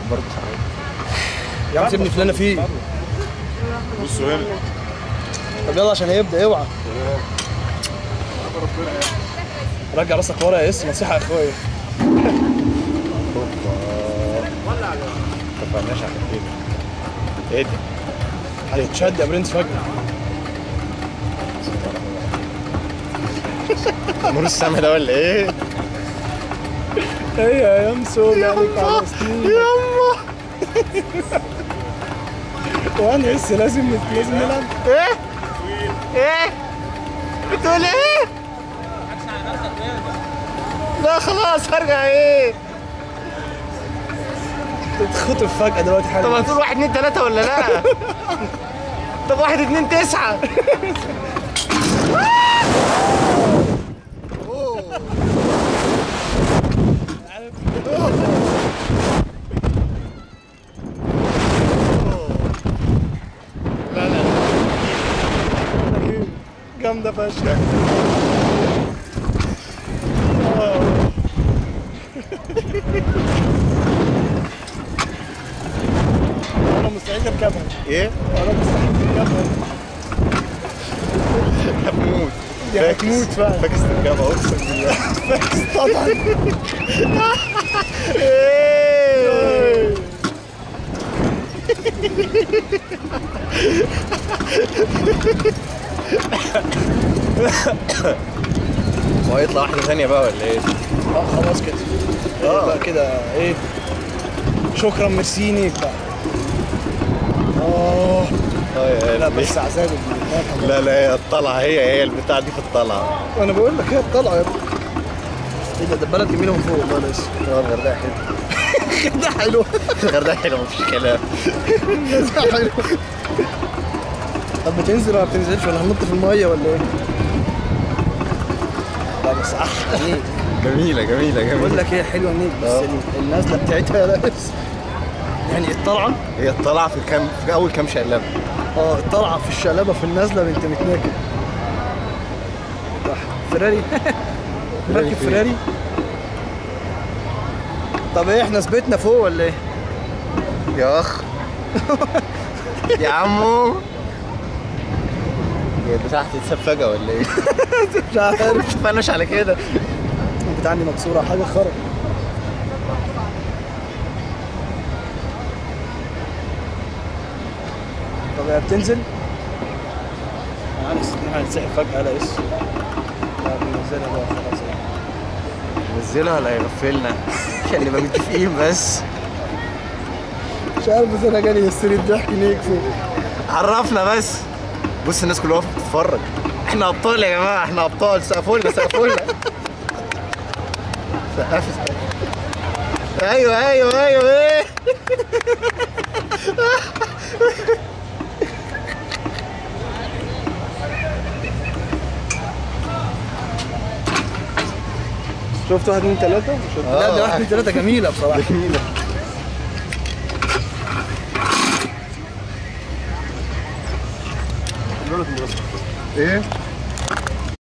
برضه صحيح يا عم سيبني في اللي انا فيه بصوا هنا طب يلا عشان هيبدا اوعى ربنا يعني رجع راسك ورا يا اس نصيحه يا اخويا ما اتفقناش على كده ايه ده؟ هيتشد يا برنس فجاه نور السما ده ولا ايه؟ ايه يا يمسو مالك على سنين يما وانا لسه لازم لازم نلعب ايه؟ ايه؟ بتقول ايه؟ لا خلاص هرجع ايه؟ تتخطف فجاه دلوقتي حاجه طب هتقول واحد اتنين تلاتة ولا لا؟ طب واحد اتنين تسعة لا لا جامده فشخ انا مستعد اركبها ايه؟ انا مستعد اركبها هتموت دي هتموت فعلا. فاكس تركبها اقسم بالله طبعا ايه هو هيطلع واحدة ثانية بقى ولا ايه؟ اه خلاص كده آه. آه. بقى كده ايه شكرا ميرسيني بقى اه اه يا لا قلبي. بس عذاب ابن لا لا هي الطلعة هي هي البتاع دي في الطلعة انا بقول لك هي الطلعه يا ابني ايه ده ده البلد جميله من فوق والله لسه اه الغردقة حلو ده حلو الغردقة حلو مفيش كلام ده حلو طب بتنزل ولا ما بتنزلش ولا هنط في الميه ولا ايه؟ لا بس احلى نيك جميلة جميلة بقول جميلة لك هي حلوه نيك بس آه. ال- النازله بتاعتها يا لابس يعني الطلعه هي الطلعة في كام في أول كام شقلبة اه الطلعه في الشقلبه في النازله بنت متناكد راح فيراري راكب فين؟ فيراري طب ايه احنا ثبتنا فوق ولا ايه؟ يا أخ يا عمو هي البتاع هتتساب فجأة ولا ايه؟ مش عارف ما اتفقناش على كده بتاعني مكسوره حاجه خرا طب هي بتنزل؟ انا عارف ان احنا هنتسحب فجاه لا اس لا بننزلها بقى خلاص يعني. نزلها ولا هيغفلنا عشان نبقى متفقين بس مش عارف بس انا جالي هستيري الضحك نيك فوق عرفنا بس بص الناس كلها واقفه بتتفرج احنا ابطال يا جماعه احنا ابطال سقفوا لنا سقفوا لنا سقف سقف ايوه ايوه ايوه ايه شفت واحد اثنين ثلاثة؟ شفت لا آه. دي واحد اثنين ثلاثة جميلة بصراحة جميله ايه